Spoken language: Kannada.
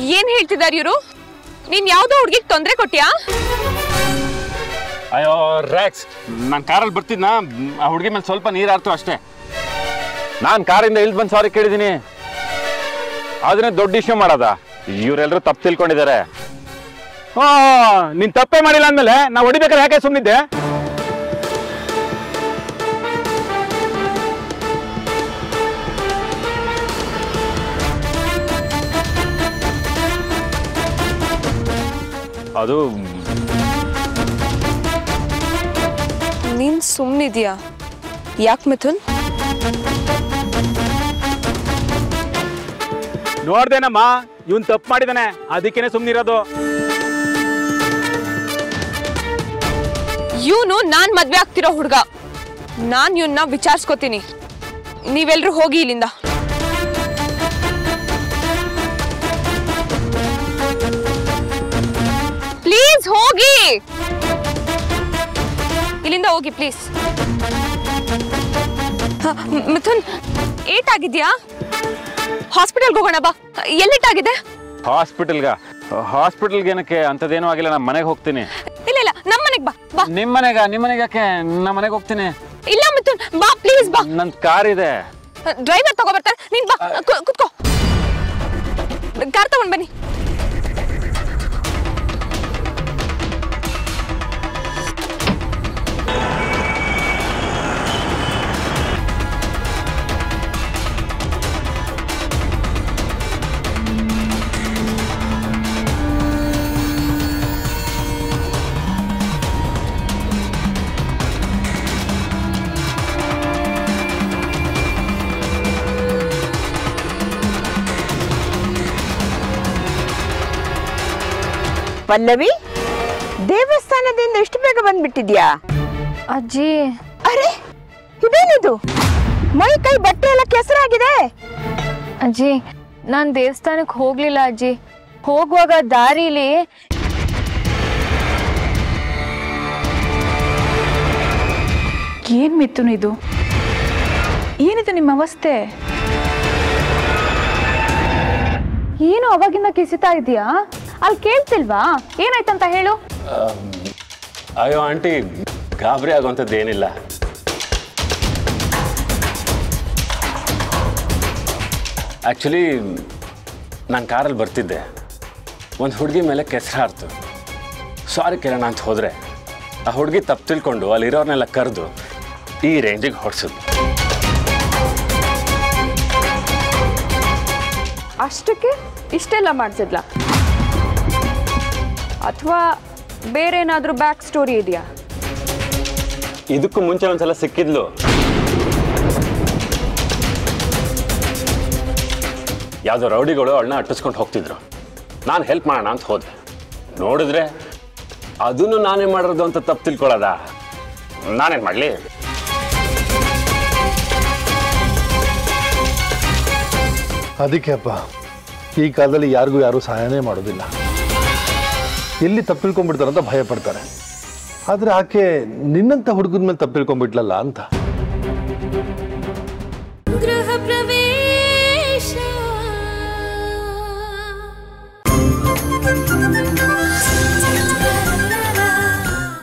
ಏನ್ ಹೇಳ್ತಿದಾರ ಇವರು ನೀನ್ ಯಾವ್ದೋ ಹುಡ್ಗಿಗ್ ತೊಂದ್ರೆ ಕೊಟ್ಯಾ ಅಯ್ಯೋ ರ್ಯಾಕ್ಸ್ ನಾನು ಕಾರಲ್ಲಿ ಬರ್ತಿದ್ನ ಆ ಹುಡುಗಿ ಮೇಲೆ ಸ್ವಲ್ಪ ನೀರು ಹಾರ್ತು ಅಷ್ಟೇ ನಾನು ಕಾರಿಂದ ಇಳ್ದು ಬಂದು ಸಾರಿ ಕೇಳಿದ್ದೀನಿ ಅದನ್ನೇ ದೊಡ್ಡ ಇಶ್ಯೂ ಮಾಡೋದ ಇವರೆಲ್ಲರೂ ತಪ್ಪು ತಿಳ್ಕೊಂಡಿದ್ದಾರೆ ಹಾ ನೀನ್ ತಪ್ಪೇ ಮಾಡಿಲ್ಲ ಅಂದಮೇಲೆ ನಾವು ಹೊಡಿಬೇಕಾದ್ರೆ ಯಾಕೆ ಸುಮ್ಮನಿದ್ದೆ ಅದು ನೀನ್ ಸುಮ್ನಿದ್ಯಾ ಯಾಕ್ ಮಿಥುನ್ ನೋಡ್ದೇನಮ್ಮ ಇವನ್ ತಪ್ಪು ಮಾಡಿದಾನೆ ಅದಕ್ಕೇನೆ ಸುಮ್ಮನಿರೋದು ಇವನು ನಾನ್ ಮದ್ವೆ ಆಗ್ತಿರೋ ಹುಡ್ಗ ನಾನ್ ಇವನ್ನ ವಿಚಾರಿಸ್ಕೋತೀನಿ ನೀವೆಲ್ರೂ ಹೋಗಿ ಇಲ್ಲಿಂದ ಪ್ಲೀಸ್ ಹೋಗಿ ಇಲ್ಲಿಂದ ಹೋಗಿ ಪ್ಲೀಸ್ ಮಿಥುನ್ ಏಟ್ ಆಗಿದ್ಯಾ ಹಾಸ್ಪಿಟಲ್ಗೆ ಹೋಗೋಣ ಬಾ ಎಲ್ಲಿಟ್ಟಾಗಿದೆ ಹಾಸ್ಪಿಟಲ್ಗ ಹಾಸ್ಪಿಟಲ್ಗೆ ಏನಕ್ಕೆ ಅಂಥದ್ದೇನೂ ಆಗಿಲ್ಲ ನಾನು ಮನೆಗೆ ಹೋಗ್ತೀನಿ ಇಲ್ಲ ಇಲ್ಲ ನಮ್ಮ ಮನೆಗೆ ಬಾ ಬಾ ನಿಮ್ಮ ಮನೆಗ ನಿಮ್ಮ ಮನೆಗೆ ಯಾಕೆ ನಮ್ಮ ಮನೆಗೆ ಹೋಗ್ತೀನಿ ಇಲ್ಲ ಮಿಥುನ್ ಬಾ ಪ್ಲೀಸ್ ಬಾ ನನ್ನ ಕಾರ್ ಇದೆ ಡ್ರೈವರ್ ತಗೋ ಬರ್ತಾರೆ ನೀನ್ ಬಾ ಕು- ಕುತ್ಕೋ ಕಾರ್ ತಗೊಂಡ್ ಬನ್ನಿ ಪಲ್ಲವಿ ದೇವಸ್ಥಾನದಿಂದ ಎಷ್ಟು ಬೇಗ ಬಂದ್ಬಿಟ್ಟಿದ್ಯಾ ಅಜ್ಜಿ ಅರೆ ಇದೇನಿದು ಮೈ ಕೈ ಬಟ್ಟೆ ಎಲ್ಲ ಕೆಸರಾಗಿದೆ ಅಜ್ಜಿ ನಾನು ದೇವಸ್ಥಾನಕ್ಕೆ ಹೋಗ್ಲಿಲ್ಲ ಅಜ್ಜಿ ಹೋಗುವಾಗ ದಾರಿಲಿ ಏನ್ ಮಿಥುನ್ ಇದು ಏನಿದು ನಿಮ್ಮ ಅವಸ್ಥೆ ಏನು ಅವಾಗಿಂದ ಕಿಸಿತಾ ಇದೀಯಾ ಅಲ್ಲಿ ಕೇಳ್ತಿಲ್ವಾ ಏನಾಯ್ತಂತ ಹೇಳು ಅಯ್ಯೋ ಆಂಟಿ ಗಾಬರಿ ಆಗುವಂಥದ್ದು ಏನಿಲ್ಲ ಆ್ಯಕ್ಚುಲಿ ನಾನು ಕಾರಲ್ಲಿ ಬರ್ತಿದ್ದೆ ಒಂದು ಹುಡುಗಿ ಮೇಲೆ ಕೆಸರು ಹಾರ್ತು ಸಾರಿ ಕೇಳೋಣ ಅಂತ ಹೋದರೆ ಆ ಹುಡುಗಿ ತಪ್ಪು ತಿಳ್ಕೊಂಡು ಅಲ್ಲಿರೋರ್ನೆಲ್ಲ ಕರೆದು ಈ ರೇಂಜಿಗೆ ಹೊಡ್ಸಿದ್ಲು ಅಷ್ಟಕ್ಕೆ ಇಷ್ಟೆಲ್ಲ ಮಾಡಿಸಿದ್ಲ ಅಥವಾ ಬೇರೆ ಏನಾದರೂ ಬ್ಯಾಕ್ ಸ್ಟೋರಿ ಇದೆಯಾ ಇದಕ್ಕೂ ಮುಂಚೆ ಒಂದ್ಸಲ ಸಿಕ್ಕಿದ್ಲು ಯಾವುದೋ ರೌಡಿಗಳು ಅವಳನ್ನ ಅಟ್ಟಿಸ್ಕೊಂಡು ಹೋಗ್ತಿದ್ರು ನಾನು ಹೆಲ್ಪ್ ಮಾಡೋಣ ಅಂತ ಹೋದೆ ನೋಡಿದ್ರೆ ಅದನ್ನು ನಾನೇ ಮಾಡಿರೋದು ಅಂತ ತಪ್ಪು ತಿಳ್ಕೊಳ್ಳೋದ ನಾನೇನು ಮಾಡಲಿ ಅದಕ್ಕೆ ಅಪ್ಪ ಈ ಕಾಲದಲ್ಲಿ ಯಾರಿಗೂ ಯಾರು ಸಹಾಯನೇ ಮಾಡೋದಿಲ್ಲ ಎಲ್ಲಿ ತಪ್ಪು ತಿಳ್ಕೊಂಡ್ಬಿಡ್ತಾರಂತ ಭಯ ಪಡ್ತಾರೆ ಆದರೆ ಆಕೆ ನಿನ್ನಂತ ಹುಡುಗದ ಮೇಲೆ ತಪ್ಪು ತಿಳ್ಕೊಂಡ್ಬಿಟ್ಲಲ್ಲ ಅಂತ ಗೃಹ ಪ್ರವೇಶ